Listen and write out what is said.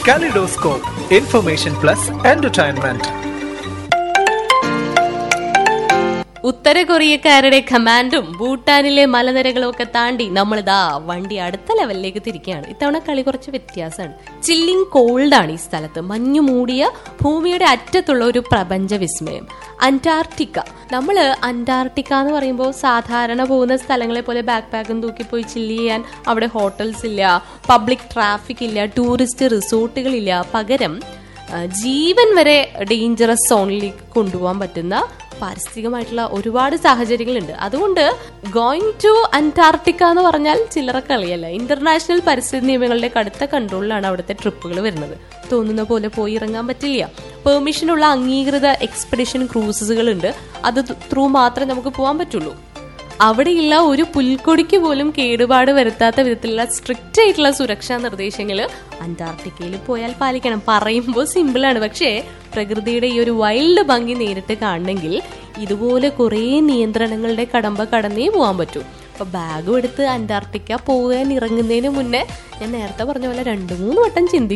Kaleidoscope, information plus entertainment. ഉത്തര കൊറിയക്കാരുടെ കമാൻഡും ഭൂട്ടാനിലെ മലനിരകളും ഒക്കെ താണ്ടി നമ്മളിതാ വണ്ടി അടുത്ത ലെവലിലേക്ക് തിരിക്കുകയാണ് ഇത്തവണ കളി കുറച്ച് വ്യത്യാസമാണ് ചില്ലിങ് കോൾഡ് ആണ് ഈ സ്ഥലത്ത് മഞ്ഞു മൂടിയ ഭൂമിയുടെ അറ്റത്തുള്ള ഒരു പ്രപഞ്ച വിസ്മയം അന്റാർട്ടിക്ക നമ്മൾ അന്റാർട്ടിക്ക എന്ന് പറയുമ്പോൾ സാധാരണ പോകുന്ന സ്ഥലങ്ങളെ പോലെ ബാക്ക് പാക്കും തൂക്കി പോയി ചില്ല് ചെയ്യാൻ അവിടെ ഹോട്ടൽസ് ഇല്ല പബ്ലിക് ട്രാഫിക് ഇല്ല ടൂറിസ്റ്റ് റിസോർട്ടുകളില്ല പകരം ആ, ജീവൻ വരെ ഡേഞ്ചറസ് സോണിലേക്ക് കൊണ്ടുപോകാൻ പറ്റുന്ന പാരിസ്ഥിതികമായിട്ടുള്ള ഒരുപാട് സാഹചര്യങ്ങളുണ്ട് അതുകൊണ്ട് ഗോയിങ് ടു അന്റാർട്ടിക്ക എന്ന് പറഞ്ഞാൽ ചില്ലറ കളിയല്ല ഇന്റർനാഷണൽ പരിസ്ഥിതി നിയമങ്ങളുടെ കടുത്ത കൺട്രോളിലാണ് അവിടുത്തെ ട്രിപ്പുകൾ വരുന്നത് തോന്നുന്ന പോലെ പോയി ഇറങ്ങാൻ പറ്റില്ല പെർമിഷനുള്ള അംഗീകൃത എക്സ്പെഡിഷൻ ക്രൂസസുകൾ ഉണ്ട് അത് ത്രൂ മാത്രമേ നമുക്ക് പോകാൻ പറ്റുള്ളൂ അവിടെയുള്ള ഒരു പുൽക്കൊടിക്ക് പോലും കേടുപാട് വരുത്താത്ത വിധത്തിലുള്ള സ്ട്രിക്റ്റ് ആയിട്ടുള്ള സുരക്ഷാ നിർദ്ദേശങ്ങൾ അന്റാർട്ടിക്കയിൽ പോയാൽ പാലിക്കണം പറയുമ്പോൾ സിമ്പിളാണ് പക്ഷേ പ്രകൃതിയുടെ ഈ ഒരു വൈൽഡ് ഭംഗി നേരിട്ട് കാണണമെങ്കിൽ ഇതുപോലെ കുറേ നിയന്ത്രണങ്ങളുടെ കടമ്പ കടന്നേ പോകാൻ പറ്റൂ അപ്പൊ ബാഗും എടുത്ത് അന്റാർട്ടിക്ക പോകാൻ ഇറങ്ങുന്നതിന് മുന്നേ ഞാൻ നേരത്തെ പറഞ്ഞ പോലെ രണ്ടു മൂന്ന് വട്ടം ചിന്തിക്കും